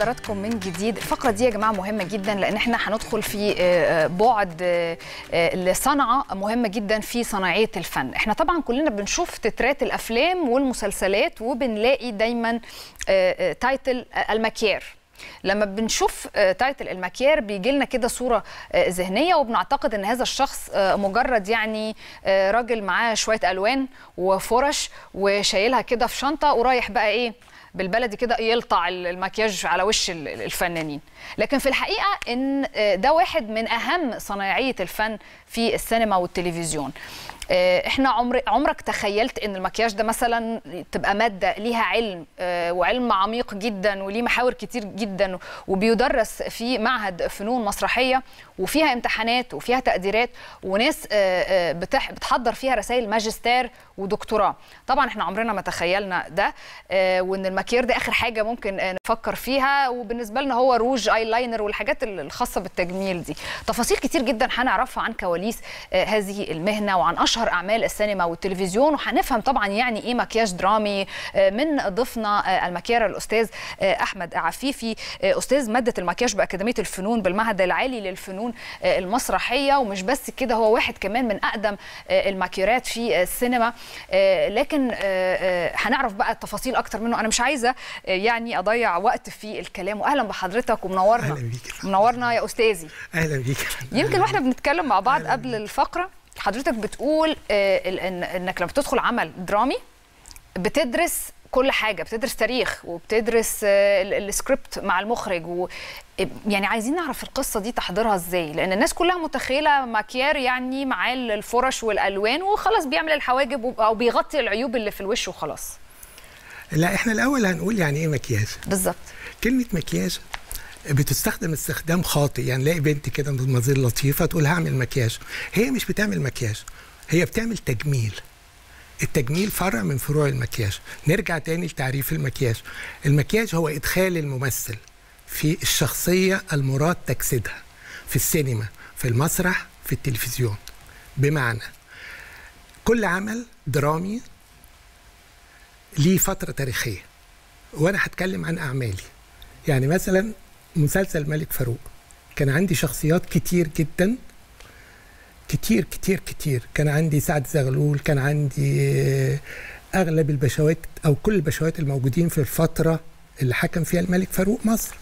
بحضراتكم من جديد الفقرة دي يا جماعة مهمة جدا لأن احنا هندخل في آه، بعد آه، آه، لصنعة مهمة جدا في صناعية الفن احنا طبعا كلنا بنشوف تترات الأفلام والمسلسلات وبنلاقي دايما آه، آه، تايتل آه، المكيار لما بنشوف آه، تايتل المكيار بيجي لنا كده صوره آه، ذهنيه وبنعتقد ان هذا الشخص آه، مجرد يعني آه، راجل معاه شويه الوان وفرش وشايلها كده في شنطه ورايح بقى ايه بالبلدي كده يلطع المكياج على وش ال- الفنانين لكن في الحقيقه ان آه، ده واحد من اهم صناعيه الفن في السينما والتلفزيون آه، احنا عمر عمرك تخيلت ان المكياج ده مثلا تبقى ماده ليها علم آه، وعلم عميق جدا وليه محاور كتير جدا وبيدرس في معهد فنون مسرحيه وفيها امتحانات وفيها تقديرات وناس آه، آه، بتح- بتحضر فيها رسائل ماجستير ودكتوراه طبعا احنا عمرنا ما تخيلنا ده آه، وان المكياج ده اخر حاجه ممكن آه، نفكر فيها وبالنسبه لنا هو روج اي لاينر والحاجات الخاصه بالتجميل دي تفاصيل كتير جدا هنعرفها عن كواليس آه، هذه المهنه وعن اشهر اعمال السينما والتلفزيون وهنفهم طبعا يعني ايه مكياج درامي آه، من ضيفنا آه، المكيار الاستاذ آه، احمد عفيفي آه، استاذ ماده المكياج باكاديميه الفنون بالمعهد العالي للفنون آه، المسرحيه ومش بس كده هو واحد كمان من اقدم آه، الماكيرات في السينما آه، لكن آه، آه، هنعرف بقى التفاصيل اكتر منه انا مش عايزه آه، يعني اضيع وقت في الكلام واهلا بحضرتك ومنورنا أهلا بيك يا فندم. منورنا يا استاذي اهلا بيك يا فندم. يمكن واحنا بنتكلم مع بعض أهلاً قبل الفقره حضرتك بتقول آه، ال- إن انك لما بتدخل عمل درامي بتدرس كل حاجه بتدرس تاريخ وبتدرس آه، ال- السكريبت مع المخرج و يعني عايزين نعرف القصه دي تحضيرها ازاي لان الناس كلها متخيله ماكيار يعني معاه الفرش والالوان وخلاص بيعمل الحواجب وب- او بيغطي العيوب اللي في الوش وخلاص لا احنا الاول هنقول يعني ايه مكياج بالظبط كلمه مكياج بتستخدم استخدام خاطئ يعني لاقي بنت كده بمظهر لطيفه تقول هعمل مكياج هي مش بتعمل مكياج هي بتعمل تجميل التجميل فرع من فروع المكياج نرجع تاني لتعريف المكياج المكياج هو ادخال الممثل في الشخصيه المراد تجسيدها في السينما في المسرح في التلفزيون بمعنى كل عمل درامي ليه فتره تاريخيه وانا هتكلم عن اعمالي يعني مثلا مسلسل ملك فاروق كان عندي شخصيات كتير جدا كتير كتير كتير كان عندي سعد زغلول كان عندي آه، اغلب البشوات او كل البشوات الموجودين في الفتره اللي حكم فيها الملك فاروق مصر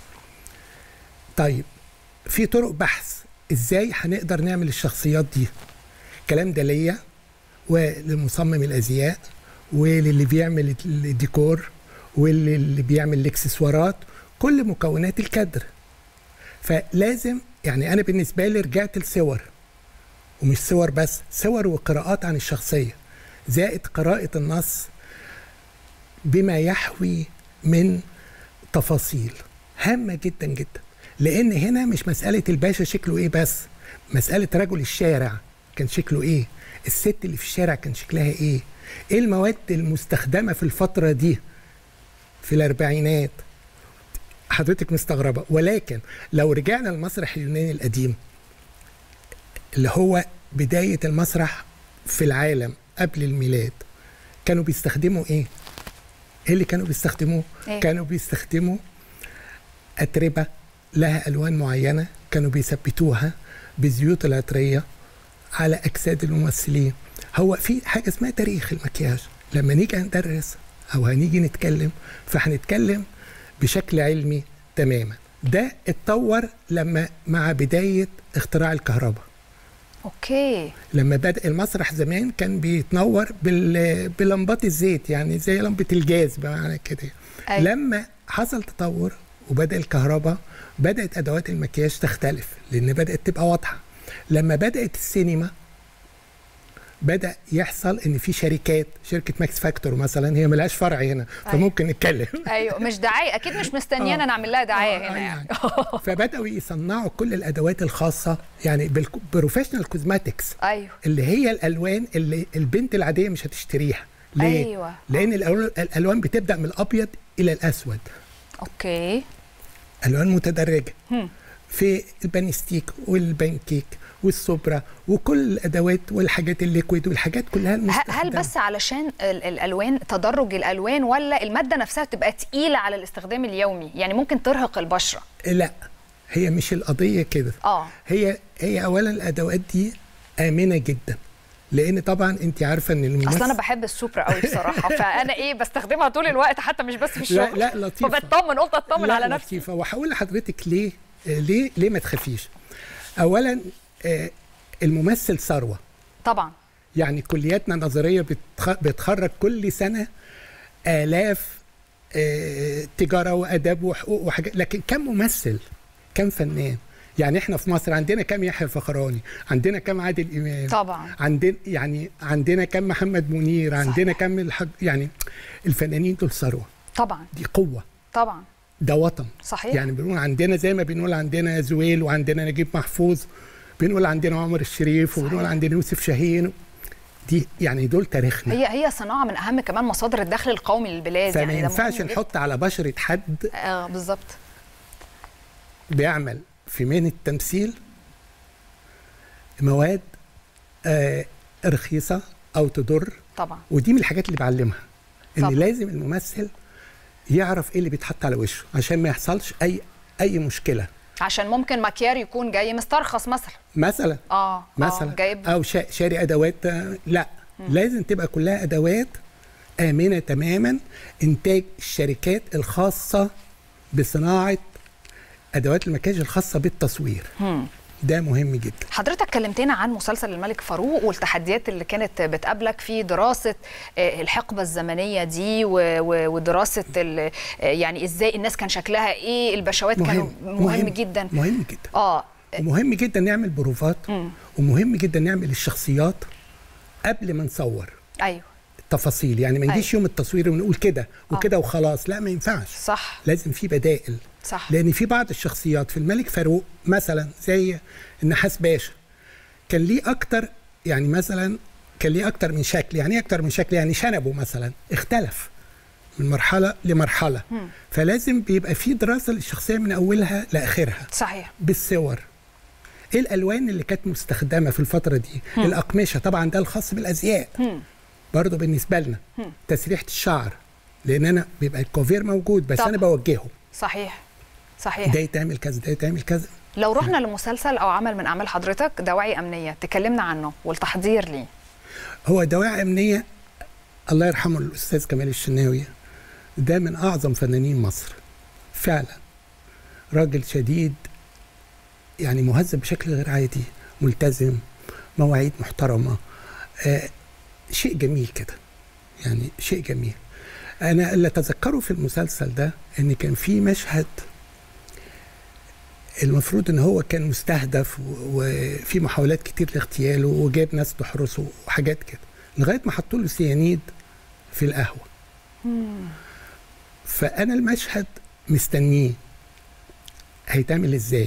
طيب في طرق بحث ازاي هنقدر نعمل الشخصيات دي الكلام ده ليا ولمصمم الازياء وللي بيعمل الديكور واللي بيعمل الاكسسوارات كل مكونات الكادر فلازم يعني انا بالنسبه لي رجعت لصور ومش صور بس صور وقراءات عن الشخصيه زائد قراءه النص بما يحوي من تفاصيل هامه جدا جدا لان هنا مش مساله الباشا شكله ايه بس مساله رجل الشارع كان شكله ايه الست اللي في الشارع كان شكلها ايه ايه المواد المستخدمه في الفتره دي في الاربعينات حضرتك مستغربه ولكن لو رجعنا للمسرح اليوناني القديم اللي هو بدايه المسرح في العالم قبل الميلاد كانوا بيستخدموا ايه؟ ايه اللي كانوا بيستخدموه؟ إيه؟ كانوا بيستخدموا اتربه لها الوان معينه كانوا بيثبتوها بالزيوت العطريه على اجساد الممثلين هو في حاجه اسمها تاريخ المكياج لما نيجي ندرس او هنيجي نتكلم فهنتكلم بشكل علمي تماما ده اتطور لما مع بدايه اختراع الكهرباء اوكي لما بدا المسرح زمان كان بيتنور بال... بلمبات الزيت يعني زي لمبه الجاز بمعنى كده أيوة. لما حصل تطور وبدا الكهرباء بدات ادوات المكياج تختلف لان بدات تبقى واضحه لما بدات السينما بدا يحصل ان في شركات شركه ماكس فاكتور مثلا هي ملهاش فرع هنا فممكن نتكلم ايوه مش دعايه اكيد مش مستنيانا نعمل لها دعايه آه، هنا يعني فبداوا يصنعوا كل الادوات الخاصه يعني بالبروفيشنال كوزماتكس ايوه اللي هي الالوان اللي البنت العاديه مش هتشتريها ليه أيوة. لان الألوان- الالوان بتبدا من الابيض الى الاسود اوكي الوان متدرجه هم. في البانستيك والبانكيك والسوبرا وكل الادوات والحاجات الليكويد والحاجات كلها ه- المستخدمه هل بس علشان ال- الالوان تدرج الالوان ولا الماده نفسها تبقى تقيله على الاستخدام اليومي يعني ممكن ترهق البشره لا هي مش القضيه كده اه هي هي اولا الادوات دي امنه جدا لان طبعا انت عارفه ان الممثل اصل انا بحب السوبرا قوي بصراحه فانا ايه بستخدمها طول الوقت حتى مش بس في لا الشغل لا لطيفه فبطمن قلت اطمن لا على نفسي لطيفه وهقول لحضرتك ليه آه، ليه ليه ما تخافيش اولا آه، الممثل ثروه طبعا يعني كلياتنا النظريه بتخ- بتخرج كل سنه الاف آه، تجاره واداب وحقوق وحاجات لكن كم ممثل كم فنان يعني احنا في مصر عندنا كم يحيى الفخراني عندنا كم عادل امام طبعا عندنا يعني عندنا كم محمد منير عندنا كم الحج يعني الفنانين دول ثروه طبعا دي قوه طبعا ده وطن صحيح يعني بنقول عندنا زي ما بنقول عندنا زويل وعندنا نجيب محفوظ بنقول عندنا عمر الشريف وبنقول صحيح. عندنا يوسف شاهين دي يعني دول تاريخنا هي هي صناعه من اهم كمان مصادر الدخل القومي للبلاد فما يعني ده ينفعش مهم جداً. نحط على بشرة حد اه بالظبط بيعمل في مهنة التمثيل مواد آه رخيصة أو تضر طبعا ودي من الحاجات اللي بعلمها إن طبعا. لازم الممثل يعرف إيه اللي بيتحط على وشه عشان ما يحصلش أي أي مشكلة عشان ممكن مكيار يكون جاي مسترخص مثلا مثلا اه مثلا آه جايب او شا- شاري ادوات آه، لا لازم تبقى كلها ادوات امنه تماما انتاج الشركات الخاصه بصناعه ادوات المكياج الخاصه بالتصوير هم. ده مهم جدا حضرتك كلمتنا عن مسلسل الملك فاروق والتحديات اللي كانت بتقابلك في دراسة آه، الحقبة الزمنية دي و- و- ودراسة ال- آه، يعني ازاي الناس كان شكلها ايه البشوات كانوا مهم, مهم جدا مهم جدا اه ومهم جدا نعمل بروفات مم. ومهم جدا نعمل الشخصيات قبل ما نصور ايوه تفاصيل يعني ما نجيش يوم التصوير ونقول كده وكده وخلاص لا ما ينفعش صح لازم في بدائل صح لان في بعض الشخصيات في الملك فاروق مثلا زي النحاس باشا كان ليه اكتر يعني مثلا كان ليه اكتر من شكل يعني ايه اكتر من شكل يعني شنبه مثلا اختلف من مرحله لمرحله فلازم بيبقى في دراسه للشخصيه من اولها لاخرها صحيح بالصور ايه الالوان اللي كانت مستخدمه في الفتره دي الاقمشه طبعا ده الخاص بالازياء هم. برضه بالنسبه لنا تسريحه الشعر لان انا بيبقى الكوفير موجود بس طبعا. انا بوجهه صحيح صحيح ده يتعمل كذا ده يتعمل كذا لو رحنا لمسلسل او عمل من اعمال حضرتك دواعي امنيه تكلمنا عنه والتحضير ليه هو دواعي امنيه الله يرحمه الاستاذ كمال الشناوي ده من اعظم فنانين مصر فعلا راجل شديد يعني مهذب بشكل غير عادي ملتزم مواعيد محترمه آه شيء جميل كده يعني شيء جميل انا اللي اتذكره في المسلسل ده ان كان في مشهد المفروض ان هو كان مستهدف و- وفي محاولات كتير لاغتياله وجاب ناس تحرسه وحاجات كده لغايه ما حطوا له سيانيد في القهوه فانا المشهد مستنيه هيتعمل ازاي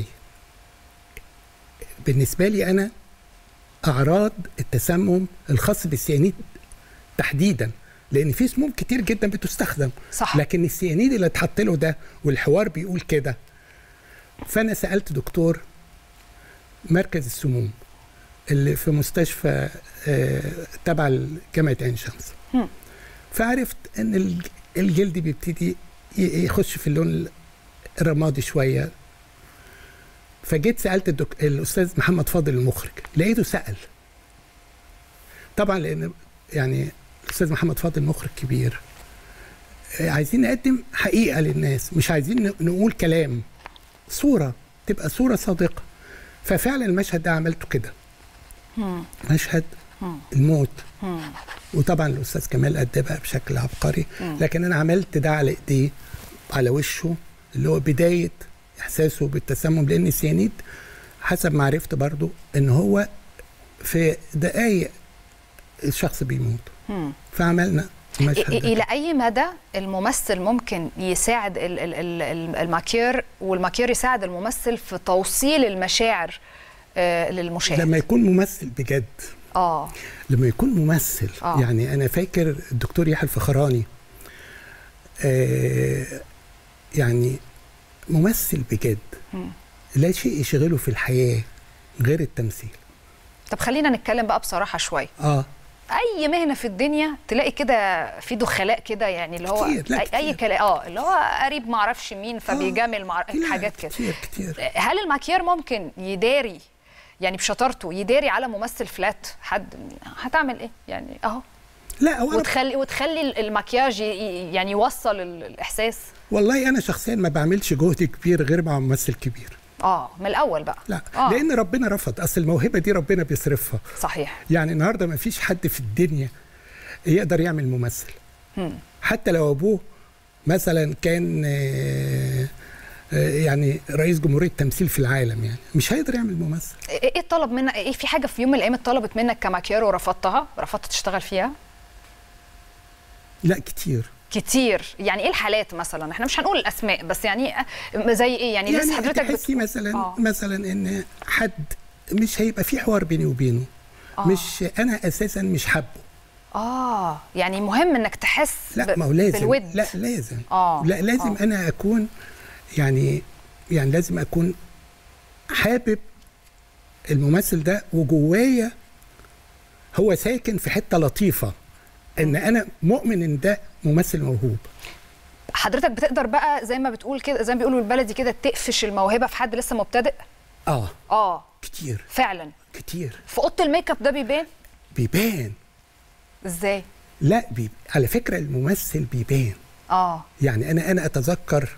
بالنسبه لي انا اعراض التسمم الخاص بالسيانيد تحديدا لان في سموم كتير جدا بتستخدم صح لكن السيانيد اللي اتحط له ده والحوار بيقول كده فانا سالت دكتور مركز السموم اللي في مستشفى آه، تبع جامعه عين شمس هم. فعرفت ان الج- الجلد بيبتدي ي- يخش في اللون الرمادي شويه فجيت سالت الدك... الاستاذ محمد فاضل المخرج لقيته سال طبعا لان يعني الاستاذ محمد فاضل مخرج كبير آه، عايزين نقدم حقيقه للناس مش عايزين ن- نقول كلام صوره تبقى صوره صادقه ففعلا المشهد ده عملته كده هم. مشهد هم. الموت هم. وطبعا الاستاذ كمال ادبها بشكل عبقري مم. لكن انا عملت ده على ايديه على وشه اللي هو بدايه احساسه بالتسمم لان السيانيد حسب ما عرفت برضو ان هو في دقايق الشخص بيموت هم. فعملنا المشهد إ- ده الى اي مدى الممثل ممكن يساعد ال- ال- ال- ال- الماكير والماكير يساعد الممثل في توصيل المشاعر آه، للمشاهد لما يكون ممثل بجد اه لما يكون ممثل آه. يعني انا فاكر الدكتور يحيى الفخراني آه يعني ممثل بجد مم. لا شيء يشغله في الحياه غير التمثيل طب خلينا نتكلم بقى بصراحه شويه اه اي مهنه في الدنيا تلاقي كده في دخلاء كده يعني اللي هو كتير، لا اي, أي كتير. كلام اه اللي هو قريب ما اعرفش مين فبيجامل مع لا، حاجات كده كتير كتير هل الماكيار ممكن يداري يعني بشطارته يداري على ممثل فلات حد هتعمل ايه يعني اهو لا هو أنا وتخلي وتخلي المكياج ي- ي- يعني يوصل ال- الاحساس والله انا شخصيا ما بعملش جهد كبير غير مع ممثل كبير اه من الاول بقى لا آه. لان ربنا رفض اصل الموهبه دي ربنا بيصرفها صحيح يعني النهارده ما فيش حد في الدنيا يقدر يعمل ممثل حتى لو ابوه مثلا كان آه، آه، يعني رئيس جمهوريه التمثيل في العالم يعني مش هيقدر يعمل ممثل ايه إيه الطلب منك ايه في حاجه في يوم من الايام اتطلبت منك كماكيار ورفضتها رفضت تشتغل فيها لا كتير كتير يعني ايه الحالات مثلا احنا مش هنقول الاسماء بس يعني زي ايه يعني, يعني لسه حضرتك تحسي مثلا آه. مثلا ان حد مش هيبقى في حوار بيني وبينه آه. مش انا اساسا مش حابه اه يعني مهم انك تحس لا ب- ما هو لازم بالود لا لازم آه، لا لازم آه. انا اكون يعني يعني لازم اكون حابب الممثل ده وجوايا هو ساكن في حته لطيفه ان انا مؤمن ان ده ممثل موهوب حضرتك بتقدر بقى زي ما بتقول كده زي ما بيقولوا البلدي كده تقفش الموهبه في حد لسه مبتدئ اه اه كتير فعلا كتير في اوضه الميك اب ده بيبان بيبان ازاي لا بي... على فكره الممثل بيبان اه يعني انا انا اتذكر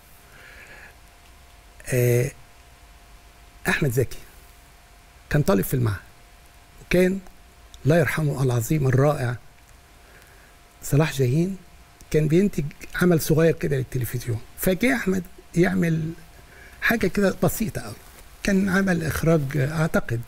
آه احمد زكي كان طالب في المعهد وكان الله يرحمه العظيم الرائع صلاح جاهين كان بينتج عمل صغير كده للتلفزيون فجاء احمد يعمل حاجه كده بسيطه قوي كان عمل اخراج آه، اعتقد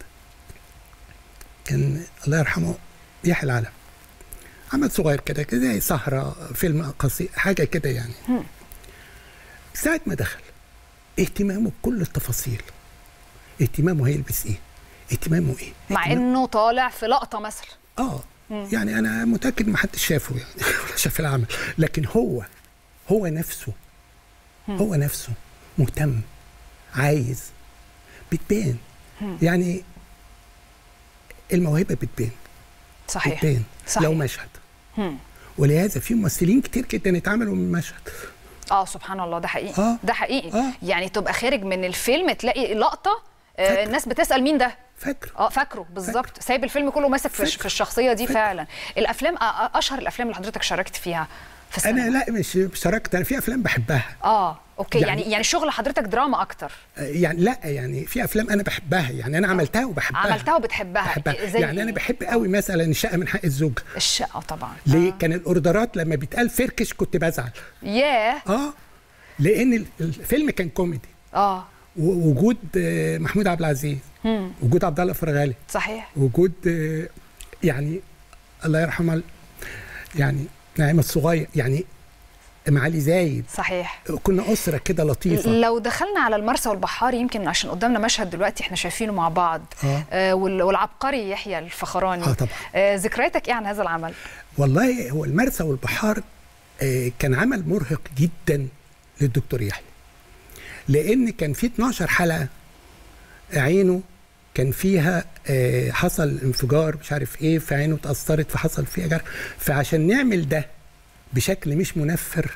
كان الله يرحمه يحيى العلم عمل صغير كده كده زي سهرة فيلم قصير حاجة كده يعني ساعة ما دخل اهتمامه بكل التفاصيل اهتمامه هيلبس ايه اهتمامه ايه مع اهتمام- انه طالع في لقطه مثلا اه يعني انا متاكد ما حدش شافه يعني ولا شاف العمل لكن هو هو نفسه هو نفسه مهتم عايز بتبان يعني الموهبه بتبان صحيح بتبان صحيح. لو مشهد مم. ولهذا في ممثلين كتير جدا اتعملوا من مشهد اه سبحان الله ده حقيقي آه. ده حقيقي آه. يعني تبقى خارج من الفيلم تلاقي لقطه آه فاكر. الناس بتسال مين ده فاكر اه فاكره بالظبط سايب الفيلم كله ماسك في, فاكره. في الشخصيه دي فاكره. فعلا الافلام آه، آه، اشهر الافلام اللي حضرتك شاركت فيها في السينما انا لا مش شاركت انا في افلام بحبها اه اوكي يعني يعني- يعني شغل حضرتك دراما اكتر آه، يعني لا يعني في افلام انا بحبها يعني انا عملتها وبحبها عملتها وبتحبها بحبها زي يعني انا إيه؟ بحب قوي مثلا الشقه من حق الزوج الشقه طبعا ليه كان الاوردرات لما بيتقال فركش كنت بزعل ياه اه لان ال- الفيلم كان كوميدي اه ووجود آه، محمود عبد العزيز وجود عبد الله فرغالي صحيح وجود آه، يعني الله يرحمه يعني نعيم الصغير يعني معالي زايد صحيح كنا اسره كده لطيفه لو دخلنا على المرسى والبحار يمكن عشان قدامنا مشهد دلوقتي احنا شايفينه مع بعض آه. آه وال- والعبقري يحيى الفخراني آه طبعا. آه ذكرياتك ايه عن هذا العمل والله هو المرسى والبحار آه، كان عمل مرهق جدا للدكتور يحيى لان كان في 12 حلقه عينه كان فيها آه، حصل انفجار مش عارف ايه فعينه اتاثرت فحصل فيها جرح فعشان نعمل ده بشكل مش منفر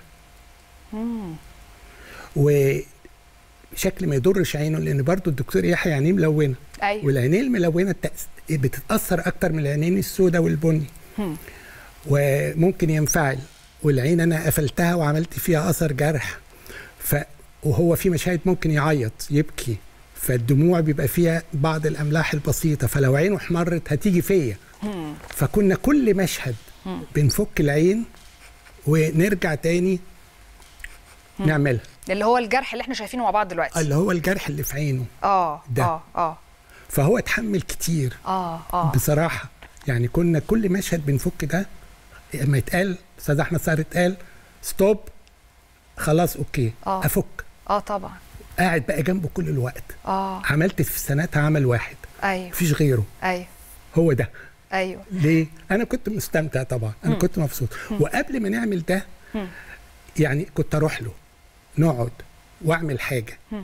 وشكل ما يضرش عينه لان برضو الدكتور يحيى عينيه ملونه ايوه والعينين الملونه التأس- بتتاثر اكتر من العينين السوداء والبني وممكن ينفعل والعين انا قفلتها وعملت فيها اثر جرح ف وهو في مشاهد ممكن يعيط يبكي فالدموع بيبقى فيها بعض الاملاح البسيطه فلو عينه احمرت هتيجي فيا فكنا كل مشهد بنفك العين ونرجع تاني نعملها اللي هو الجرح اللي احنا شايفينه مع بعض دلوقتي اللي هو الجرح اللي في عينه اه ده. اه اه فهو اتحمل كتير اه اه بصراحه يعني كنا كل مشهد بنفك ده لما يتقال استاذ احمد سعد اتقال ستوب خلاص اوكي آه. افك اه طبعا قاعد بقى جنبه كل الوقت اه عملت في سنتها عمل واحد ايوه مفيش غيره ايوه هو ده ايوه ليه انا كنت مستمتع طبعا انا كنت مبسوط وقبل ما نعمل ده يعني كنت اروح له نقعد واعمل حاجه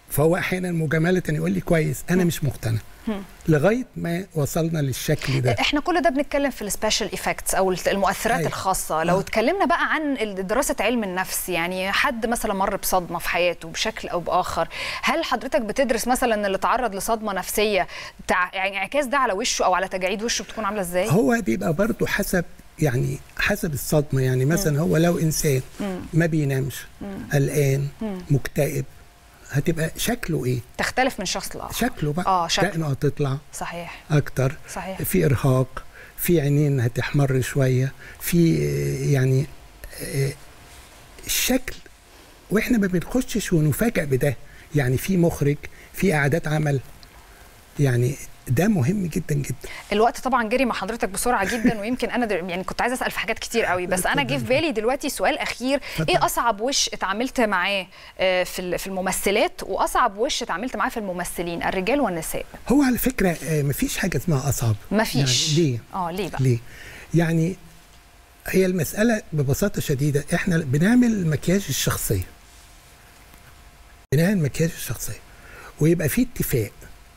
فهو احيانا مجامله يقول لي كويس انا مش مقتنع لغايه ما وصلنا للشكل ده احنا كل ده بنتكلم في السبيشال ايفكتس او المؤثرات أيوة. الخاصه لو آه. اتكلمنا بقى عن دراسه علم النفس يعني حد مثلا مر بصدمه في حياته بشكل او باخر هل حضرتك بتدرس مثلا اللي تعرض لصدمه نفسيه تع... يعني انعكاس ده على وشه او على تجاعيد وشه بتكون عامله ازاي هو بيبقى برضه حسب يعني حسب الصدمه يعني مثلا هو لو انسان ما بينامش قلقان مكتئب هتبقى شكله ايه تختلف من شخص لاخر شكله بقى اه شكله دقنه هتطلع صحيح اكتر صحيح في ارهاق في عينين هتحمر شويه في آه، يعني آه، الشكل واحنا ما بنخشش ونفاجئ بده يعني في مخرج في اعداد عمل يعني ده مهم جدا جدا الوقت طبعا جري مع حضرتك بسرعه جدا ويمكن انا دل... يعني كنت عايزه اسال في حاجات كتير قوي بس انا جه في بالي دلوقتي سؤال اخير اتفضل. ايه اصعب وش اتعاملت معاه آه، في ال- في الممثلات واصعب وش اتعاملت معاه في الممثلين الرجال والنساء هو على فكره آه، مفيش حاجه اسمها اصعب مفيش يعني ليه اه ليه بقى ليه يعني هي المساله ببساطه شديده احنا بنعمل مكياج الشخصيه بنعمل مكياج الشخصيه ويبقى في اتفاق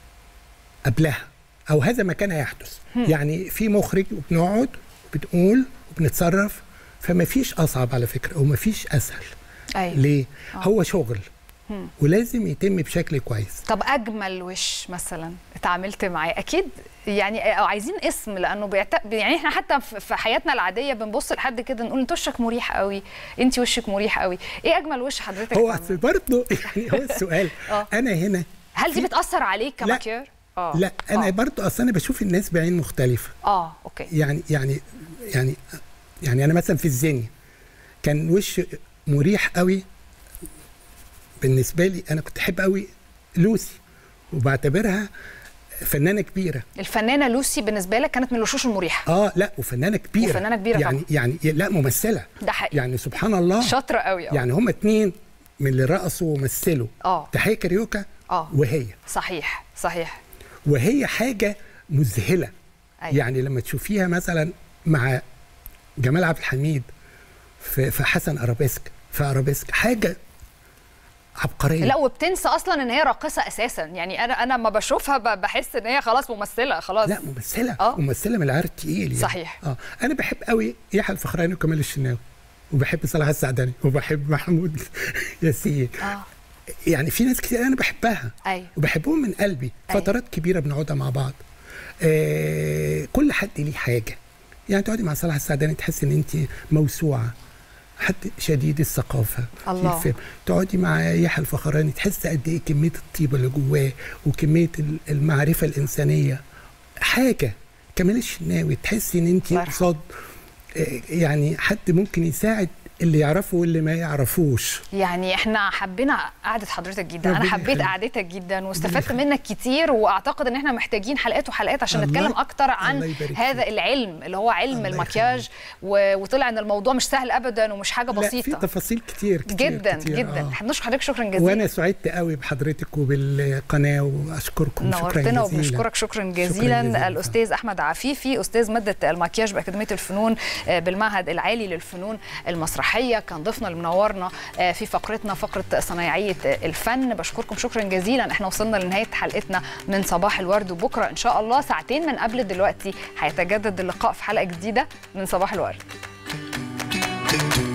قبلها او هذا ما كان يحدث يعني في مخرج وبنقعد وبتقول وبنتصرف فما فيش اصعب على فكره وما فيش اسهل ايوه ليه هو شغل ولازم يتم بشكل كويس طب اجمل وش مثلا اتعاملت معاه اكيد يعني أو عايزين اسم لانه بيعت... يعني احنا حتى في في حياتنا العاديه بنبص لحد كده نقول انت وشك مريح قوي انت وشك مريح قوي ايه اجمل وش حضرتك هو اتعاملت؟ أصل برضه يعني هو السؤال آه. انا هنا هل دي في- بتاثر عليك كماكير اه لا انا آه. برضه اصل انا بشوف الناس بعين مختلفه اه اوكي يعني يعني يعني يعني انا مثلا في الزني كان وش مريح قوي بالنسبه لي انا كنت احب قوي لوسي وبعتبرها فنانه كبيره الفنانه لوسي بالنسبه لك كانت من الوشوش المريحه اه لا وفنانه كبيره وفنانة كبيرة يعني طبعا. يعني لا ممثله ده حقيقي يعني سبحان الله شاطره قوي اه يعني هما اتنين من اللي رقصوا ومثلوا اه تحيه كاريوكا اه وهي صحيح صحيح وهي حاجه مذهله أيوة. يعني لما تشوفيها مثلا مع جمال عبد الحميد في في حسن ارابيسك في ارابيسك حاجه عبقريه لا وبتنسى اصلا ان هي راقصه اساسا يعني انا انا لما بشوفها ب- بحس ان هي خلاص ممثله خلاص لا ممثله آه. ممثله من العيار التقيل يعني. صحيح. اه انا بحب قوي يحيى الفخراني وكمال الشناوي وبحب صلاح السعداني وبحب محمود ياسين اه يعني في ناس كتير انا بحبها ايوه وبحبهم من قلبي أيوة. فترات كبيره بنقعدها مع بعض آه كل حد ليه حاجه يعني تقعدي مع صلاح السعداني تحس ان انت موسوعه حد شديد الثقافه في الله. الفيلم تقعدي مع يحيى الفخراني تحس قد ايه كميه الطيبه اللي جواه وكميه ال- المعرفه الانسانيه حاجه كمال الشناوي تحسي ان انت الله يرحمه. قصاد آه، يعني حد ممكن يساعد اللي يعرفه واللي ما يعرفوش يعني احنا حبينا قعده حضرتك جدا انا ربنا حبيت يخليك. قعدتك جدا واستفدت يخليك. منك كتير واعتقد ان احنا محتاجين حلقات وحلقات عشان الله- نتكلم اكتر الله عن يبارك هذا فيك. العلم اللي هو علم الله المكياج و- وطلع ان الموضوع مش سهل ابدا ومش حاجه لا في بسيطه تفاصيل كتير كتير جدا كتير جدا آه. احنا بنشكر حضرتك شكرا جزيلا وانا سعدت قوي بحضرتك وبالقناه واشكركم شكرا نورتنا جزيلا وبنشكرك شكرا جزيلا جزيلا. الاستاذ احمد عفيفي استاذ ماده المكياج باكاديميه الفنون آه، بالمعهد العالي للفنون المسرحيه كان ضيفنا اللي منورنا آه، في فقرتنا فقره صنايعيه الفن بشكركم شكرا جزيلا احنا وصلنا لنهايه حلقتنا من صباح الورد وبكره ان شاء الله ساعتين من قبل دلوقتي هيتجدد اللقاء في حلقه جديده من صباح الورد